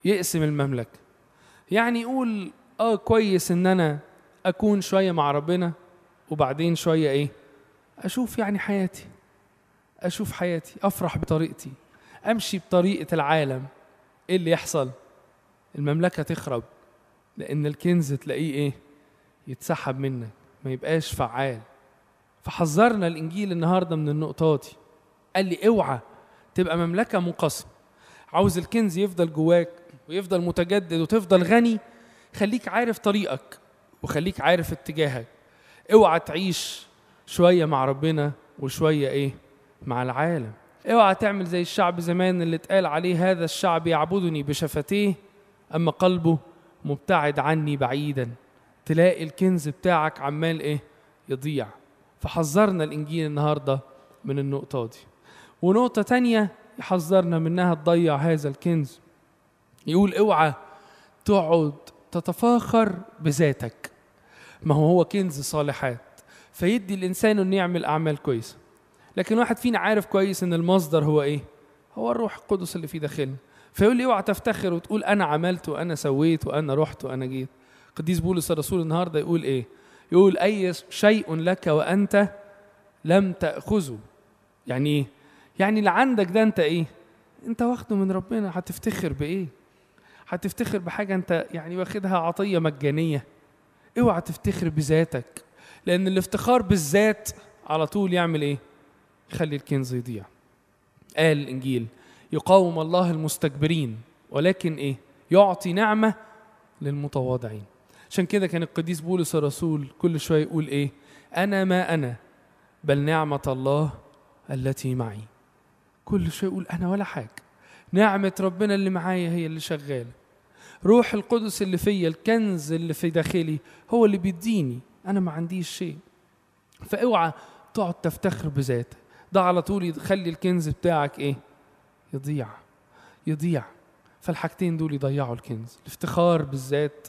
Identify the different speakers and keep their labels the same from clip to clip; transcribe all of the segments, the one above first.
Speaker 1: يقسم المملكة يعني يقول اه كويس ان انا اكون شوية مع ربنا وبعدين شوية ايه اشوف يعني حياتي اشوف حياتي افرح بطريقتي امشي بطريقة العالم ايه اللي يحصل المملكة تخرب لان الكنز تلاقيه ايه يتسحب منك ما يبقاش فعال فحذرنا الانجيل النهارده من النقطة دي قال لي اوعى تبقى مملكة منقسمة عاوز الكنز يفضل جواك ويفضل متجدد وتفضل غني خليك عارف طريقك وخليك عارف اتجاهك اوعى تعيش شوية مع ربنا وشوية ايه مع العالم اوعى تعمل زي الشعب زمان اللي اتقال عليه هذا الشعب يعبدني بشفتيه اما قلبه مبتعد عني بعيدا تلاقي الكنز بتاعك عمال ايه يضيع فحذرنا الانجيل النهارده من النقطه دي ونقطه تانية يحذرنا منها تضيع هذا الكنز يقول اوعى تقعد تتفاخر بذاتك ما هو هو كنز صالحات فيدي الانسان انه يعمل اعمال كويسه لكن واحد فينا عارف كويس ان المصدر هو ايه هو الروح القدس اللي في داخلنا فيقول لي اوعى تفتخر وتقول انا عملت وانا سويت وانا رحت وانا جيت قديس بولس الرسول النهارده يقول ايه يقول اي شيء لك وانت لم تاخذه يعني ايه يعني اللي عندك ده انت ايه انت واخده من ربنا هتفتخر بايه هتفتخر بحاجه انت يعني واخدها عطيه مجانيه اوعى تفتخر بذاتك لان الافتخار بالذات على طول يعمل ايه يخلي الكنز يضيع قال الانجيل يقاوم الله المستكبرين ولكن ايه يعطي نعمه للمتواضعين عشان كده كان القديس بولس الرسول كل شويه يقول ايه انا ما انا بل نعمه الله التي معي كل شويه يقول انا ولا حاجه نعمه ربنا اللي معايا هي اللي شغاله روح القدس اللي فيا الكنز اللي في داخلي هو اللي بيديني انا ما عنديش شيء فاوعى تقعد تفتخر بذاتك ده على طول يخلي الكنز بتاعك ايه يضيع يضيع فالحاجتين دول يضيعوا الكنز الافتخار بالذات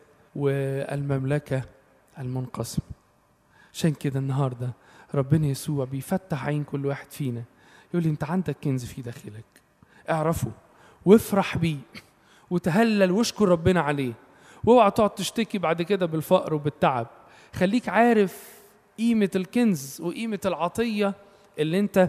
Speaker 1: والمملكة المنقسمة عشان كده النهاردة ربنا يسوع بيفتح عين كل واحد فينا يقول لي انت عندك كنز في داخلك اعرفه وافرح بيه وتهلل واشكر ربنا عليه واوعى تقعد تشتكي بعد كده بالفقر وبالتعب خليك عارف قيمة الكنز وقيمة العطية اللي انت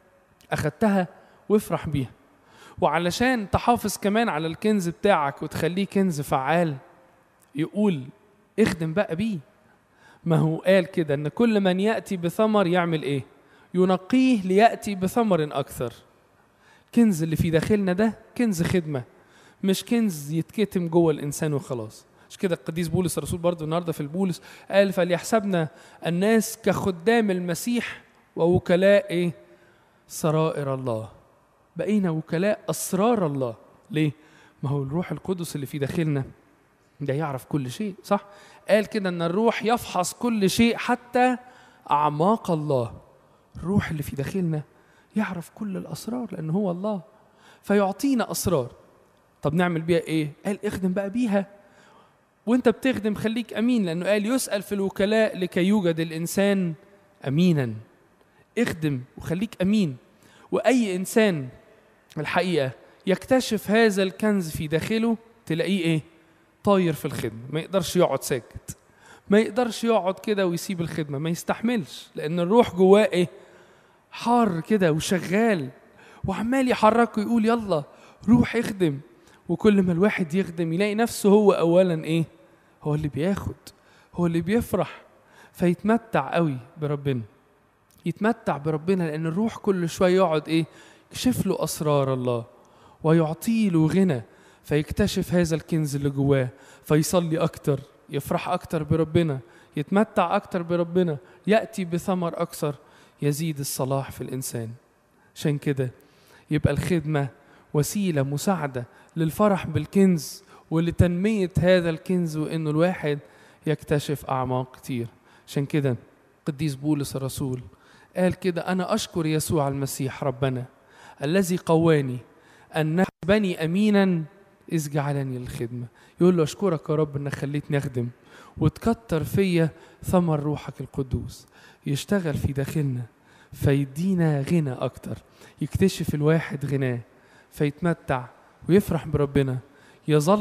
Speaker 1: اخدتها وافرح بيها وعلشان تحافظ كمان على الكنز بتاعك وتخليه كنز فعال يقول اخدم بقى بيه ما هو قال كده ان كل من ياتي بثمر يعمل ايه ينقيه لياتي بثمر اكثر كنز اللي في داخلنا ده كنز خدمه مش كنز يتكتم جوه الانسان وخلاص مش كده القديس بولس الرسول برضه النهارده في البولس قال فليحسبنا الناس كخدام المسيح ووكلاء ايه سرائر الله بقينا وكلاء اسرار الله ليه ما هو الروح القدس اللي في داخلنا ده يعرف كل شيء صح قال كده ان الروح يفحص كل شيء حتى اعماق الله الروح اللي في داخلنا يعرف كل الاسرار لان هو الله فيعطينا اسرار طب نعمل بيها ايه قال اخدم بقى بيها وانت بتخدم خليك امين لانه قال يسال في الوكلاء لكي يوجد الانسان امينا اخدم وخليك امين واي انسان الحقيقه يكتشف هذا الكنز في داخله تلاقيه ايه طاير في الخدمه ما يقدرش يقعد ساكت ما يقدرش يقعد كده ويسيب الخدمه ما يستحملش لان الروح جواه ايه حار كده وشغال وعمال يحركه يقول يلا روح اخدم وكل ما الواحد يخدم يلاقي نفسه هو اولا ايه هو اللي بياخد هو اللي بيفرح فيتمتع قوي بربنا يتمتع بربنا لان الروح كل شويه يقعد ايه يكشف له اسرار الله ويعطي له غنى فيكتشف هذا الكنز اللي جواه فيصلي اكتر يفرح اكتر بربنا يتمتع اكتر بربنا ياتي بثمر اكثر يزيد الصلاح في الانسان عشان كده يبقى الخدمه وسيله مساعده للفرح بالكنز ولتنميه هذا الكنز وانه الواحد يكتشف اعماق كتير عشان كده قديس بولس الرسول قال كده انا اشكر يسوع المسيح ربنا الذي قواني ان نحسبني امينا اذ جعلني للخدمه يقول له اشكرك يا رب انك خليتني اخدم وتكتر فيا ثمر روحك القدوس يشتغل في داخلنا فيدينا غنى اكتر يكتشف الواحد غناه فيتمتع ويفرح بربنا يظل